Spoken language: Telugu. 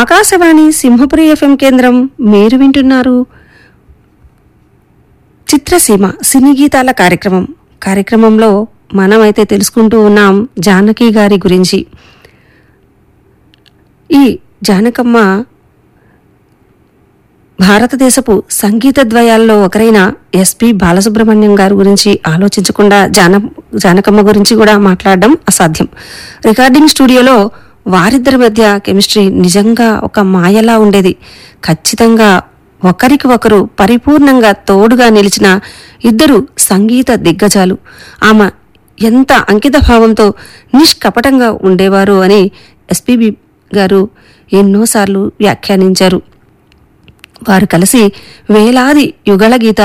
ఆకాశవాణి సింహపురి ఎఫ్ఎం కేంద్రం మీరు వింటున్నారు చిత్రసీమ సినీ గీతాల కార్యక్రమం కార్యక్రమంలో మనమైతే తెలుసుకుంటూ ఉన్నాం జానకి గారి గురించి ఈ జానకమ్మ భారతదేశపు సంగీత ద్వయాల్లో ఒకరైన ఎస్పి బాలసుబ్రహ్మణ్యం గారి గురించి ఆలోచించకుండా జాన జానకమ్మ గురించి కూడా మాట్లాడడం అసాధ్యం రికార్డింగ్ స్టూడియోలో వారిద్దరి మధ్య కెమిస్ట్రీ నిజంగా ఒక మాయలా ఉండేది ఖచ్చితంగా ఒకరికి ఒకరు పరిపూర్ణంగా తోడుగా నిలిచిన ఇద్దరు సంగీత దిగ్గజాలు ఆమె ఎంత అంకిత భావంతో నిష్కపటంగా ఉండేవారు అని ఎస్పీబి గారు ఎన్నోసార్లు వ్యాఖ్యానించారు వారు కలిసి వేలాది యుగళ గీతాలు